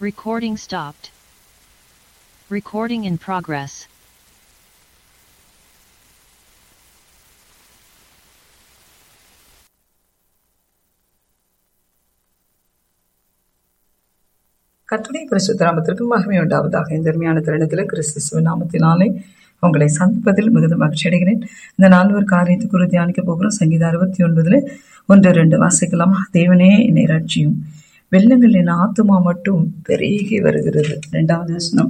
Recording stopped. Recording in progress. கர்த்தருடைய பரிசுத்த நாமத்திற்கு மகிமை உண்டாவதாக இந்த அருமையான தருணத்தில் கிறிஸ்துவ நாமத்தினாலே உங்களை சந்திப்பதில் மிகுந்த மகிழ்ச்சி அடைகிறேன் இந்த நால்வர் காரியத்தை குறித்து தியானிக்க போகிறோம் சங்கீதம் அறுபத்தி ஒன்பதுல ஒன்று ரெண்டு வாசிக்கலாம் தேவனே என்னை ரட்சியும் வெள்ளங்கள் என் ஆத்துமா மட்டும் பெருகி வருகிறது இரண்டாவது வசனம்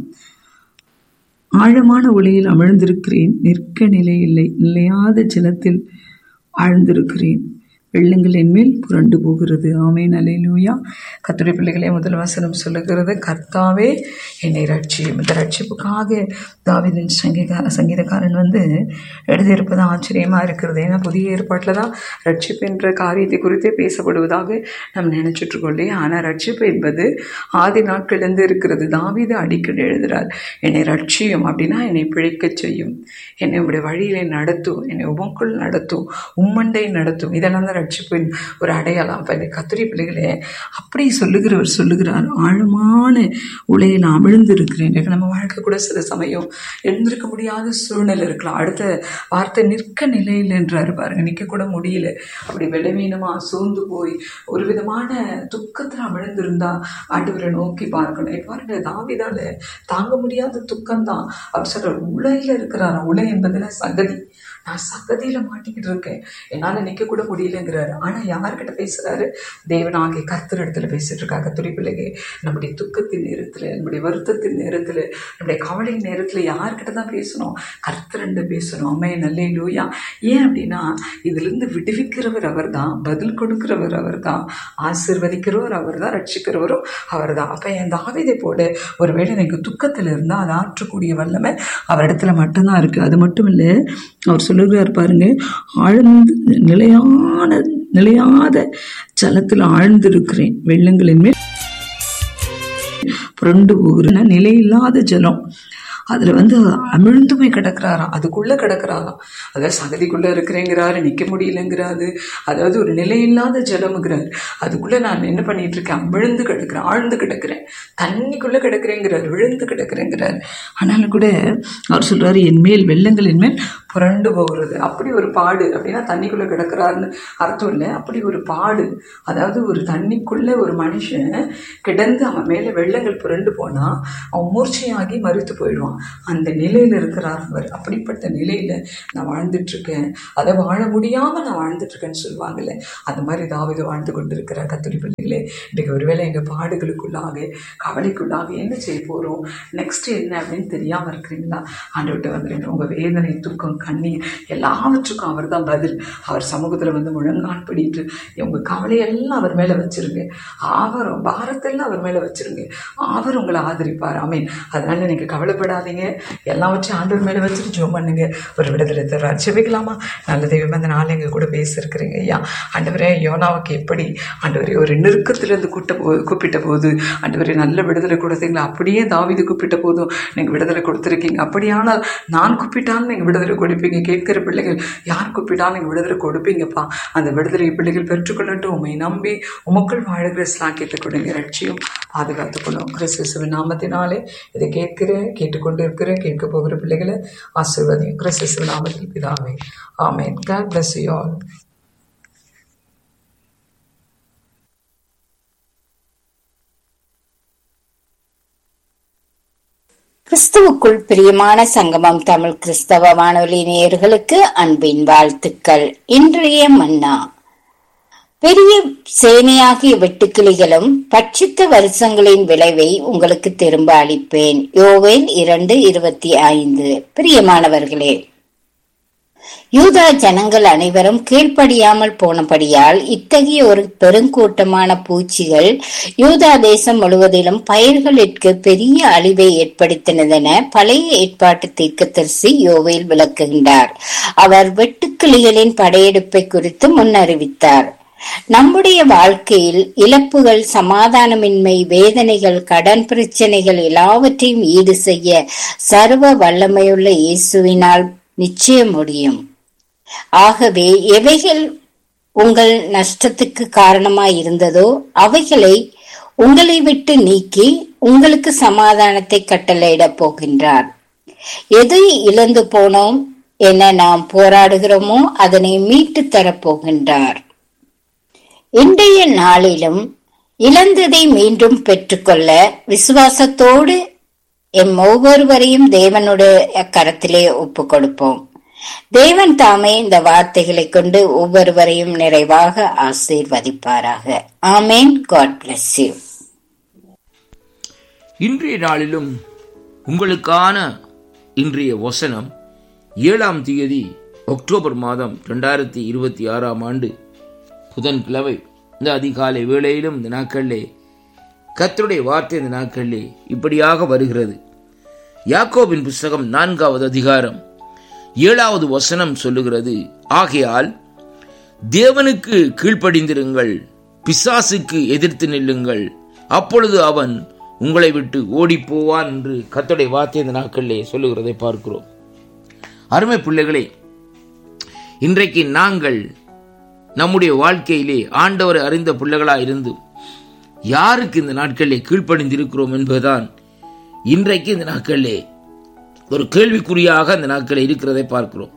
ஆழமான ஒளியில் அமிழ்ந்திருக்கிறேன் நிற்க நிலை இல்லை நிலையாத ஜலத்தில் ஆழ்ந்திருக்கிறேன் வெள்ளங்கள் என்மேல் புரண்டு போகிறது ஆமேன் அலையிலூயா கத்துரை பிள்ளைகளே முதல் வசனம் சொல்லுகிறது கர்த்தாவே என்னை ரட்சியும் இந்த ரட்சிப்புக்காக தாவிதின் சங்கீத சங்கீதக்காரன் வந்து எழுதியிருப்பது ஆச்சரியமா இருக்கிறது ஏன்னா புதிய ஏற்பாட்டில் தான் ரட்சிப்பு என்ற காரியத்தை குறித்தே பேசப்படுவதாக நம்ம நினைச்சிட்டு இருக்கோம் இல்லையா ஆனால் ரட்சிப்பு என்பது ஆதி நாட்களிலிருந்து இருக்கிறது தாவிது அடிக்கடி எழுதுறார் என்னை ரட்சியும் அப்படின்னா என்னை பிழைக்கச் செய்யும் என்னை உடைய வழியிலே நடத்தும் என்னை உமக்குள் நடத்தும் உம்மண்டை நடத்தும் இதெல்லாம் தான் ரட்சிப்பின் ஒரு அடையாளம் அப்போ இந்த கத்திரி பிள்ளைகளே அப்படி சொல்லுகிறவர் சொல்லுகிறார் ஆழமான உலையில் அமிழ்ந்து இருக்கிறேன் எனக்கு நம்ம வாழ்க்கை கூட சில சமயம் எழுந்திருக்க முடியாத சூழ்நிலை இருக்கலாம் அடுத்த வார்த்தை நிற்க நிலையில் என்றாரு பாருங்க நிற்க கூட முடியல அப்படி விளைவீனமாக சூழ்ந்து போய் ஒரு விதமான துக்கத்தில் அமிழ்ந்திருந்தா ஆண்டவரை நோக்கி பார்க்கணும் இப்போ பாருங்க தாவிதால தாங்க முடியாத துக்கம்தான் அவர் சொல்ற உலையில இருக்கிறார் உலை என்பதுல சகதி நான் சகதியில மாட்டிக்கிட்டு இருக்கேன் என்னால நிக்க கூட முடியலங்கிறாரு ஆனா யார்கிட்ட பேசுறாரு தேவனாகிய கர்த்தர் இடத்துல பேசிட்டு இருக்கா கத்துரி பிள்ளைங்க நம்முடைய துக்கத்தின் நேரத்துல நம்முடைய வருத்தத்தின் நேரத்துல நம்முடைய கவலை நேரத்துல யார்கிட்ட தான் பேசணும் கர்த்தரண்டு பேசணும் அம்மே நல்லே லூயா ஏன் அப்படின்னா இதுல இருந்து விடுவிக்கிறவர் அவர் தான் பதில் கொடுக்கிறவர் அவர் தான் ஆசிர்வதிக்கிறவர் அவர் தான் ரட்சிக்கிறவரும் அவர் தான் அப்ப என் தாவிதை போட ஒருவேளை எனக்கு துக்கத்துல இருந்தா அதை ஆற்றக்கூடிய வல்லமை அவரிடத்துல மட்டும்தான் இருக்கு அது மட்டும் இல்லை அவர் சொல்லுகிறார் பாருங்க ஆழ்ந்து நிலையான நிலையாத ஜலத்தில் ஆழ்ந்திருக்கிறேன் வெள்ளங்களின் மேல் புரண்டு போகிற நிலையில்லாத ஜலம் அதுல வந்து அமிழ்ந்து போய் கிடக்குறாராம் அதுக்குள்ள கிடக்குறாராம் அதாவது சகதிக்குள்ள இருக்கிறேங்கிறாரு நிக்க முடியலங்கிறாரு அதாவது ஒரு நிலையில்லாத ஜலம்ங்கிறாரு அதுக்குள்ள நான் என்ன பண்ணிட்டு இருக்கேன் அமிழ்ந்து கிடக்குறேன் ஆழ்ந்து கிடக்குறேன் தண்ணிக்குள்ள கிடக்குறேங்கிறாரு விழுந்து கிடக்குறேங்கிறாரு ஆனாலும் கூட அவர் சொல்றாரு என் மேல் வெள்ளங்களின் மேல் புரண்டு போகிறது அப்படி ஒரு பாடு அப்படின்னா தண்ணிக்குள்ள கிடக்குறாருன்னு அர்த்தம் இல்லை அப்படி ஒரு பாடு அதாவது ஒரு தண்ணிக்குள்ள ஒரு மனுஷன் கிடந்து அவன் மேல வெள்ளங்கள் புரண்டு போனா அவன் மூர்ச்சையாகி மறுத்து போயிடுவான் அந்த நிலையில இருக்கிறார் அவர் அப்படிப்பட்ட நிலையில நான் வாழ்ந்துட்டு இருக்கேன் அதை வாழ முடியாம நான் வாழ்ந்துட்டு இருக்கேன்னு சொல்லுவாங்கல்ல அந்த மாதிரி தாவித வாழ்ந்து கொண்டு இருக்கிற கத்துரி பிள்ளைகளே இன்றைக்கு ஒருவேளை எங்க பாடுகளுக்குள்ளாக கவலைக்குள்ளாக என்ன செய்ய போறோம் நெக்ஸ்ட் என்ன அப்படின்னு தெரியாம இருக்கிறீங்களா ஆண்டு வந்துருங்க உங்க வேதனை துக்கம் கண்ணீர் எல்லாவற்றுக்கும் அவர் தான் பதில் அவர் சமூகத்துல வந்து முழங்கால் படிட்டு உங்க கவலையெல்லாம் அவர் மேல வச்சிருங்க அவர் பாரத்தெல்லாம் அவர் மேல வச்சிருங்க அவர் உங்களை ஆதரிப்பார் ஆமீன் அதனால நீங்க கவலைப்படாதீங்க எல்லாவற்றையும் ஆண்டவர் மேல வச்சுட்டு ஜோம் பண்ணுங்க ஒரு விடுதலை தர்றார் செபிக்கலாமா நல்ல தெய்வம் அந்த நாள் எங்க கூட பேசியிருக்கிறீங்க ஐயா ஆண்டவரே யோனாவுக்கு எப்படி ஆண்டவரே ஒரு நெருக்கத்திலிருந்து கூட்ட போ கூப்பிட்ட போது ஆண்டவரே நல்ல விடுதலை கொடுத்தீங்களா அப்படியே தாவிது கூப்பிட்ட போதும் நீங்க விடுதலை கொடுத்துருக்கீங்க அப்படியானால் நான் கூப்பிட்டாலும் நீங்க விடுதலை கொடுப்பீங்க கேட்கிற பிள்ளைகள் யார் கூப்பிட்டாலும் நீங்க விடுதலை கொடுப்பீங்கப்பா அந்த விடுதலை பிள்ளைகள் பெற்றுக்கொள்ளட்டும் உண்மை நம்பி உமக்குள் வாழ்கிற ஸ்லாக்கியத்தை கொடுங்க ரட்சியும் பாதுகாத்துக்கொள்ளும் கிறிஸ்துவின் நாமத்தினாலே இதை கேட்கிற கேட்டுக்கொண்டு இருக்கிற கேட்க போகிற பிள்ளைகளை ஆசிர்வதியும் கிறிஸ்துவின் நாமத்தில் பிதாவே ஆமேன் God bless you all கிறிஸ்துவுக்குள் பிரியமான சங்கமம் தமிழ் கிறிஸ்தவ வானொலி நேயர்களுக்கு அன்பின் வாழ்த்துக்கள் இன்றைய மன்னா பெரிய சேனையாகிய வெட்டுக்கிளிகளும் பட்சித்த வருஷங்களின் விளைவை உங்களுக்கு திரும்ப அளிப்பேன் யோவேல் இரண்டு இருபத்தி ஐந்து பிரியமானவர்களே யூதா ஜனங்கள் அனைவரும் கீழ்ப்படியாமல் போனபடியால் இத்தகைய ஒரு பெருங்கூட்டமான பூச்சிகள் யூதா தேசம் முழுவதிலும் பயிர்களிற்கு பெரிய அழிவை ஏற்படுத்தினதென பழைய ஏற்பாட்டு தீர்க்கதரிசி யோவேல் விளக்குகின்றார் அவர் வெட்டுக்கிளிகளின் படையெடுப்பை குறித்து முன்னறிவித்தார் நம்முடைய வாழ்க்கையில் இழப்புகள் சமாதானமின்மை வேதனைகள் கடன் பிரச்சனைகள் எல்லாவற்றையும் ஈடு செய்ய சர்வ வல்லமையுள்ள இயேசுவினால் நிச்சயம் முடியும் ஆகவே எவைகள் உங்கள் நஷ்டத்துக்கு காரணமாய் இருந்ததோ அவைகளை உங்களை விட்டு நீக்கி உங்களுக்கு சமாதானத்தை கட்டளையிடப் போகின்றார் எதை இழந்து போனோம் என நாம் போராடுகிறோமோ அதனை மீட்டு தரப்போகின்றார் இன்றைய நாளிலும் இழந்ததை மீண்டும் பெற்றுக்கொள்ள விசுவாசத்தோடு எம் ஒவ்வொருவரையும் தேவனுடைய கரத்திலே ஒப்பு கொடுப்போம் தேவன் தாமே இந்த வார்த்தைகளை கொண்டு ஒவ்வொருவரையும் நிறைவாக ஆசீர்வதிப்பாராக ஆமேன் காட் பிளஸ் யூ இன்றைய நாளிலும் உங்களுக்கான இன்றைய வசனம் ஏழாம் தேதி அக்டோபர் மாதம் ரெண்டாயிரத்தி இருபத்தி ஆறாம் ஆண்டு புதன்கிழமை இந்த அதிகாலை வேளையிலும் இந்த நாட்களிலே கர்த்தருடைய வார்த்தை இந்த நாட்களிலே இப்படியாக வருகிறது யாக்கோபின் புஸ்தகம் நான்காவது அதிகாரம் ஏழாவது வசனம் சொல்லுகிறது ஆகையால் தேவனுக்கு கீழ்ப்படிந்திருங்கள் பிசாசுக்கு எதிர்த்து நில்லுங்கள் அப்பொழுது அவன் உங்களை விட்டு ஓடிப் போவான் என்று கர்த்தருடைய வார்த்தை இந்த நாட்களிலே சொல்லுகிறதை பார்க்கிறோம் அருமை பிள்ளைகளே இன்றைக்கு நாங்கள் நம்முடைய வாழ்க்கையிலே ஆண்டவரை அறிந்த பிள்ளைகளாய் இருந்து யாருக்கு இந்த நாட்களிலே கீழ்ப்படிந்திருக்கிறோம் என்பதுதான் இன்றைக்கு இந்த நாட்களிலே ஒரு கேள்விக்குறியாக இந்த நாட்களில் இருக்கிறதை பார்க்கிறோம்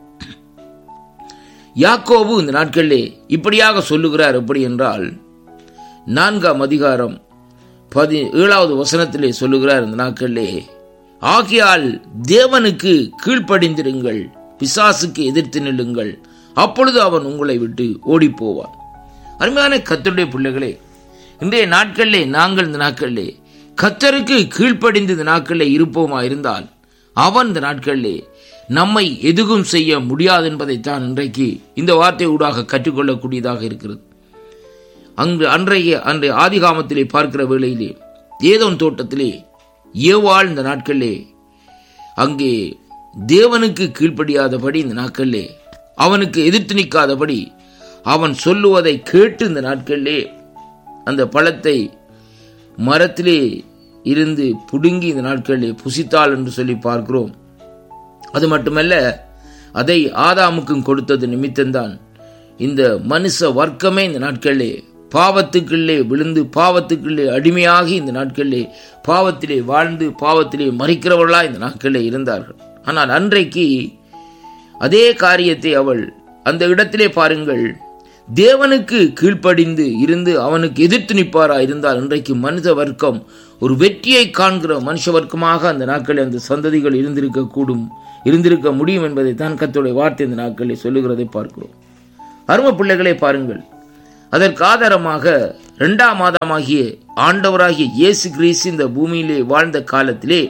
யாக்கோபு இந்த நாட்களிலே இப்படியாக சொல்லுகிறார் எப்படி என்றால் நான்காம் அதிகாரம் பதி ஏழாவது வசனத்திலே சொல்லுகிறார் இந்த நாட்களிலே ஆகையால் தேவனுக்கு கீழ்ப்படிந்திருங்கள் பிசாசுக்கு எதிர்த்து நில்லுங்கள் அப்பொழுது அவன் உங்களை விட்டு ஓடி போவான் அருமையான கத்தருடைய பிள்ளைகளே இன்றைய நாட்களிலே நாங்கள் இந்த நாட்களிலே கத்தருக்கு கீழ்ப்படிந்து இந்த நாட்களிலே இருப்போமா இருந்தால் அவன் இந்த நாட்களிலே நம்மை எதுவும் செய்ய முடியாது என்பதைத்தான் இன்றைக்கு இந்த வார்த்தை ஊடாக கற்றுக்கொள்ளக்கூடியதாக இருக்கிறது அங்கு அன்றைய அன்றைய ஆதிகாமத்திலே பார்க்கிற வேளையிலே ஏதோன் தோட்டத்திலே ஏவாள் இந்த நாட்களிலே அங்கே தேவனுக்கு கீழ்ப்படியாதபடி இந்த நாட்களிலே அவனுக்கு எதிர்த்து நிற்காதபடி அவன் சொல்லுவதை கேட்டு இந்த நாட்களிலே அந்த பழத்தை மரத்திலே இருந்து புடுங்கி இந்த நாட்களிலே புசித்தாள் என்று சொல்லி பார்க்கிறோம் அது மட்டுமல்ல அதை ஆதாமுக்கும் கொடுத்தது நிமித்தம்தான் இந்த மனுஷ வர்க்கமே இந்த நாட்களிலே பாவத்துக்குள்ளே விழுந்து பாவத்துக்குள்ளே அடிமையாகி இந்த நாட்களிலே பாவத்திலே வாழ்ந்து பாவத்திலே மறிக்கிறவர்களா இந்த நாட்களிலே இருந்தார்கள் ஆனால் அன்றைக்கு அதே காரியத்தை அவள் அந்த இடத்திலே பாருங்கள் தேவனுக்கு கீழ்ப்படிந்து இருந்து அவனுக்கு எதிர்த்து நிற்பாரா இருந்தால் இன்றைக்கு மனித வர்க்கம் ஒரு வெற்றியை காண்கிற மனுஷ வர்க்கமாக அந்த நாட்களில் அந்த சந்ததிகள் இருந்திருக்க கூடும் இருந்திருக்க முடியும் என்பதை தான் கத்தோடைய வார்த்தை இந்த நாட்களில் சொல்லுகிறதை பார்க்கிறோம் அரும பிள்ளைகளை பாருங்கள் அதற்கு ஆதாரமாக இரண்டாம் மாதமாகிய ஆண்டவராகிய இயேசு கிறிஸ்து இந்த பூமியிலே வாழ்ந்த காலத்திலே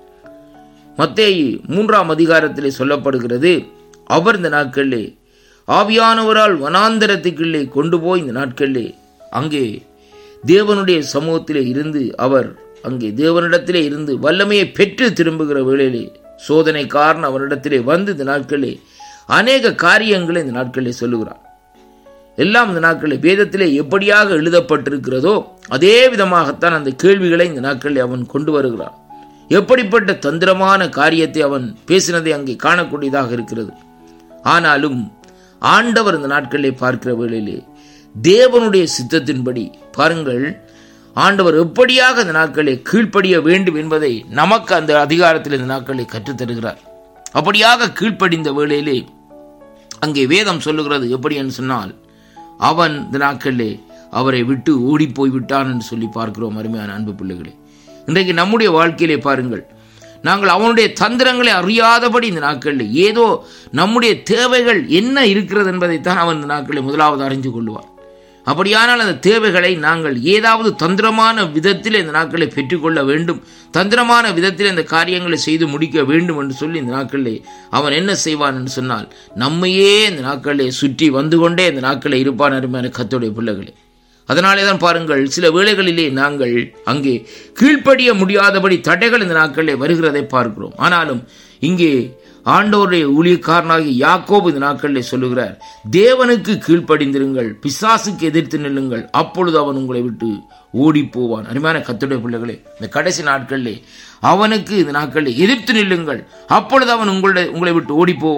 மத்தேயு மூன்றாம் அதிகாரத்திலே சொல்லப்படுகிறது அவர் இந்த நாட்களிலே ஆவியானவரால் வனாந்தரத்துக்குள்ளே கொண்டு போய் இந்த நாட்களிலே அங்கே தேவனுடைய சமூகத்திலே இருந்து அவர் அங்கே தேவனிடத்திலே இருந்து வல்லமையை பெற்று திரும்புகிற வேளையிலே சோதனை காரணம் அவரிடத்திலே வந்து இந்த நாட்களிலே அநேக காரியங்களை இந்த நாட்களிலே சொல்லுகிறார் எல்லாம் இந்த நாட்களில் வேதத்திலே எப்படியாக எழுதப்பட்டிருக்கிறதோ அதே விதமாகத்தான் அந்த கேள்விகளை இந்த நாட்களில் அவன் கொண்டு வருகிறான் எப்படிப்பட்ட தந்திரமான காரியத்தை அவன் பேசினதை அங்கே காணக்கூடியதாக இருக்கிறது ஆனாலும் ஆண்டவர் இந்த நாட்களிலே பார்க்கிற வேளையிலே தேவனுடைய சித்தத்தின்படி பாருங்கள் ஆண்டவர் எப்படியாக இந்த நாட்களை கீழ்ப்படிய வேண்டும் என்பதை நமக்கு அந்த அதிகாரத்தில் இந்த நாட்களை கற்றுத்தருகிறார் அப்படியாக கீழ்ப்படிந்த வேளையிலே அங்கே வேதம் சொல்லுகிறது எப்படி என்று சொன்னால் அவன் இந்த நாட்களிலே அவரை விட்டு ஓடி போய் விட்டான் என்று சொல்லி பார்க்கிறோம் அருமையான அன்பு பிள்ளைகளே இன்றைக்கு நம்முடைய வாழ்க்கையிலே பாருங்கள் நாங்கள் அவனுடைய தந்திரங்களை அறியாதபடி இந்த நாட்களில் ஏதோ நம்முடைய தேவைகள் என்ன இருக்கிறது என்பதைத்தான் அவன் இந்த நாட்களில் முதலாவது அறிந்து கொள்வான் அப்படியானால் அந்த தேவைகளை நாங்கள் ஏதாவது தந்திரமான விதத்தில் இந்த நாட்களை பெற்றுக்கொள்ள வேண்டும் தந்திரமான விதத்தில் இந்த காரியங்களை செய்து முடிக்க வேண்டும் என்று சொல்லி இந்த நாட்களிலே அவன் என்ன செய்வான் என்று சொன்னால் நம்மையே இந்த நாட்களிலே சுற்றி வந்து கொண்டே இந்த நாட்களில் இருப்பான் அருமையான கத்தோடைய பிள்ளைகளே அதனாலே தான் பாருங்கள் சில வேளைகளிலே நாங்கள் அங்கே கீழ்ப்படிய முடியாதபடி தடைகள் இந்த நாட்களிலே வருகிறதை பார்க்கிறோம் ஆனாலும் இங்கே ஆண்டோருடைய ஊழியக்காரனாகிய யாக்கோபு இந்த நாட்களிலே சொல்லுகிறார் தேவனுக்கு கீழ்ப்படிந்திருங்கள் பிசாசுக்கு எதிர்த்து நில்லுங்கள் அப்பொழுது அவன் உங்களை விட்டு ஓடி போவான் அருமையான கத்துடைய பிள்ளைகளே இந்த கடைசி நாட்களிலே அவனுக்கு இந்த நாட்களில் எதிர்த்து நில்லுங்கள் அப்பொழுது அவன் உங்களுடைய உங்களை விட்டு ஓடி போவான்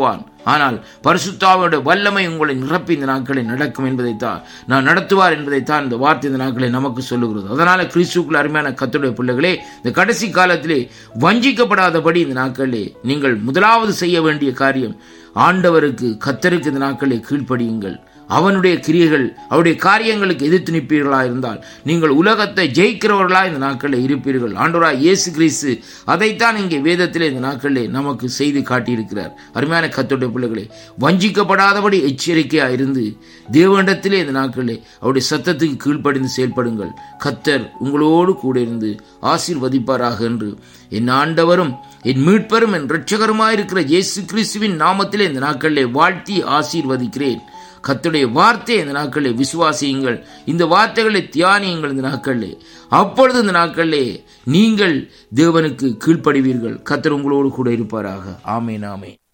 ஆனால் பரிசுத்தாவோட வல்லமை உங்களை நிரப்பி இந்த நாட்களில் நடக்கும் என்பதைத்தான் நான் நடத்துவார் என்பதைத்தான் இந்த வார்த்தை இந்த நாட்களில் நமக்கு சொல்லுகிறது அதனால கிறிஸ்துக்குள் அருமையான கத்துடைய பிள்ளைகளே இந்த கடைசி காலத்திலே வஞ்சிக்கப்படாதபடி இந்த நாட்களிலே நீங்கள் முதலாவது செய்ய வேண்டிய காரியம் ஆண்டவருக்கு கத்தருக்கு இந்த நாட்களிலே கீழ்ப்படியுங்கள் அவனுடைய கிரியைகள் அவருடைய காரியங்களுக்கு எதிர்த்து நிற்பீர்களா இருந்தால் நீங்கள் உலகத்தை ஜெயிக்கிறவர்களா இந்த நாட்களில் இருப்பீர்கள் ஆண்டவரா இயேசு கிறிஸ்து அதைத்தான் இங்கே வேதத்திலே இந்த நாட்களிலே நமக்கு செய்து காட்டியிருக்கிறார் அருமையான கத்தோடைய பிள்ளைகளே வஞ்சிக்கப்படாதபடி எச்சரிக்கையாக இருந்து தேவனிடத்திலே இந்த நாட்களிலே அவருடைய சத்தத்துக்கு கீழ்ப்படிந்து செயல்படுங்கள் கத்தர் உங்களோடு கூட இருந்து ஆசீர்வதிப்பாராக என்று என் ஆண்டவரும் என் மீட்பரும் என் இரட்சகருமாயிருக்கிற இயேசு கிறிஸ்துவின் நாமத்திலே இந்த நாட்களிலே வாழ்த்தி ஆசீர்வதிக்கிறேன் கத்துடைய வார்த்தையை இந்த நாட்களிலே விசுவாசியுங்கள் இந்த வார்த்தைகளை தியானியுங்கள் இந்த நாட்களிலே அப்பொழுது இந்த நாட்களிலே நீங்கள் தேவனுக்கு கீழ்ப்படிவீர்கள் கத்தர் உங்களோடு கூட இருப்பாராக ஆமேன் ஆமேன்